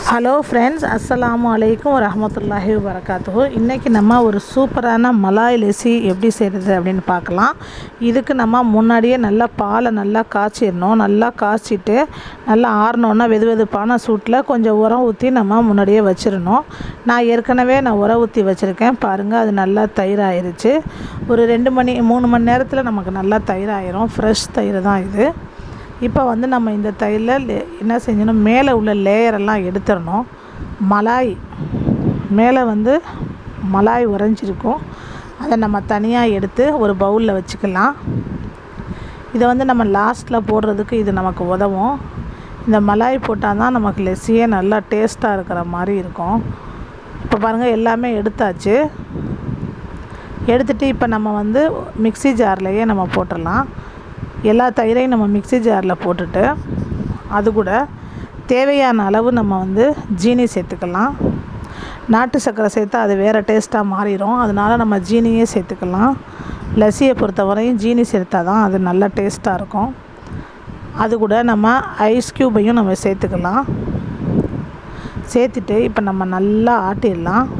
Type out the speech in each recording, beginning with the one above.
hello friends அஸ்ஸலாமு அலைக்கும் வரஹமத்துல்லாஹி வரகாத்துஹு இன்றைக்கி நம்ம ஒரு சூப்பரான மலாய் லெசி எப்படி செய்கிறது அப்படின்னு பார்க்கலாம் இதுக்கு நம்ம முன்னாடியே நல்லா பாலை நல்லா காய்ச்சிடணும் நல்லா காய்ச்சிட்டு நல்லா ஆறினோன்னா வெது வெதுப்பான சூட்டில் கொஞ்சம் உரம் ஊற்றி நம்ம முன்னாடியே வச்சிடணும் நான் ஏற்கனவே நான் உரம் ஊற்றி வச்சுருக்கேன் பாருங்கள் அது நல்லா தயிர் ஆயிருச்சு ஒரு ரெண்டு மணி மூணு மணி நேரத்தில் நமக்கு நல்லா தயிர் ஆயிரும் ஃப்ரெஷ் தயிர் தான் இது இப்போ வந்து நம்ம இந்த தயிரில் லே- என்ன செஞ்சணும் மேலே உள்ள லேயரெல்லாம் எடுத்துடணும் மலாய் மேலே வந்து மலாய் உறைஞ்சிருக்கும் அதை நம்ம தனியாக எடுத்து ஒரு பவுலில் வச்சுக்கலாம் இதை வந்து நம்ம லாஸ்ட்டில் போடுறதுக்கு இது நமக்கு உதவும் இந்த மலாய் போட்டால் தான் நமக்கு லெஸ்ஸியே நல்லா டேஸ்ட்டாக இருக்கிற மாதிரி இருக்கும் இப்போ பாருங்கள் எல்லாமே எடுத்தாச்சு எடுத்துட்டு இப்போ நம்ம வந்து மிக்ஸி ஜார்லேயே நம்ம போட்டுடலாம் எல்லா தயிரையும் நம்ம மிக்ஸி ஜாரில் போட்டுட்டு அது கூட தேவையான அளவு நம்ம வந்து ஜீனி சேர்த்துக்கலாம் நாட்டு சர்க்கரை சேர்த்தா அது வேறு டேஸ்ட்டாக மாறிடும் அதனால நம்ம ஜீனியே சேர்த்துக்கலாம் லஸ்ஸியை பொறுத்தவரையும் ஜீனி சேர்த்தா தான் அது நல்ல டேஸ்ட்டாக இருக்கும் அது கூட நம்ம ஐஸ் க்யூபையும் நம்ம சேர்த்துக்கலாம் சேர்த்துட்டு இப்போ நம்ம நல்லா ஆட்டிடலாம்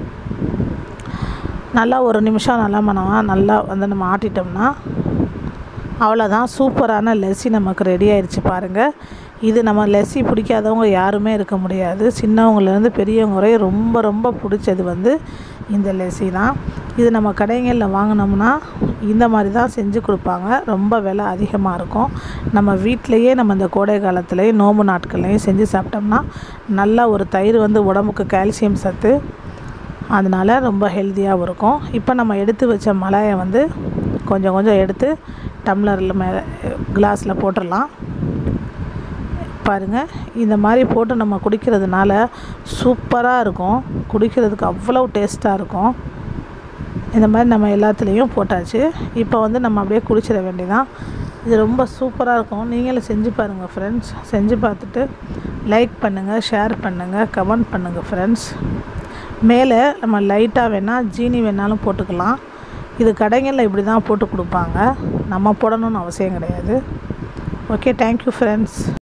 நல்லா ஒரு நிமிஷம் நல்லா நம்ம நல்லா வந்து நம்ம ஆட்டிட்டோம்னா அவ்வளோதான் சூப்பரான லெஸ்ஸி நமக்கு ரெடி ஆயிடுச்சு பாருங்கள் இது நம்ம லெஸ்ஸி பிடிக்காதவங்க யாருமே இருக்க முடியாது சின்னவங்கலேருந்து பெரியவங்க வரை ரொம்ப ரொம்ப பிடிச்சது வந்து இந்த லெஸ்ஸி தான் இது நம்ம கடைகளில் வாங்கினோம்னா இந்த மாதிரி தான் செஞ்சு கொடுப்பாங்க ரொம்ப விலை அதிகமாக இருக்கும் நம்ம வீட்டிலையே நம்ம இந்த கோடை காலத்துலேயும் நோம்பு நாட்கள்லையும் செஞ்சு சாப்பிட்டோம்னா நல்லா ஒரு தயிர் வந்து உடம்புக்கு கால்சியம் சத்து அதனால் ரொம்ப ஹெல்த்தியாகவும் இருக்கும் இப்போ நம்ம எடுத்து வச்ச மலாயை வந்து கொஞ்சம் கொஞ்சம் எடுத்து டம்ளரில் மேலே கிளாஸில் போட்டுடலாம் பாருங்கள் இந்த மாதிரி போட்டு நம்ம குடிக்கிறதுனால சூப்பராக இருக்கும் குடிக்கிறதுக்கு அவ்வளோ டேஸ்ட்டாக இருக்கும் இந்த மாதிரி நம்ம எல்லாத்துலேயும் போட்டாச்சு இப்போ வந்து நம்ம அப்படியே குடிச்சிட வேண்டியதான் இது ரொம்ப சூப்பராக இருக்கும் நீங்களும் செஞ்சு பாருங்கள் ஃப்ரெண்ட்ஸ் செஞ்சு பார்த்துட்டு லைக் பண்ணுங்கள் ஷேர் பண்ணுங்கள் கமெண்ட் பண்ணுங்கள் ஃப்ரெண்ட்ஸ் மேலே நம்ம லைட்டாக வேணால் ஜீனி வேணாலும் போட்டுக்கலாம் இது கடைகளில் இப்படி தான் போட்டு கொடுப்பாங்க நம்ம போடணும்னு அவசியம் கிடையாது ஓகே தேங்க்யூ ஃப்ரெண்ட்ஸ்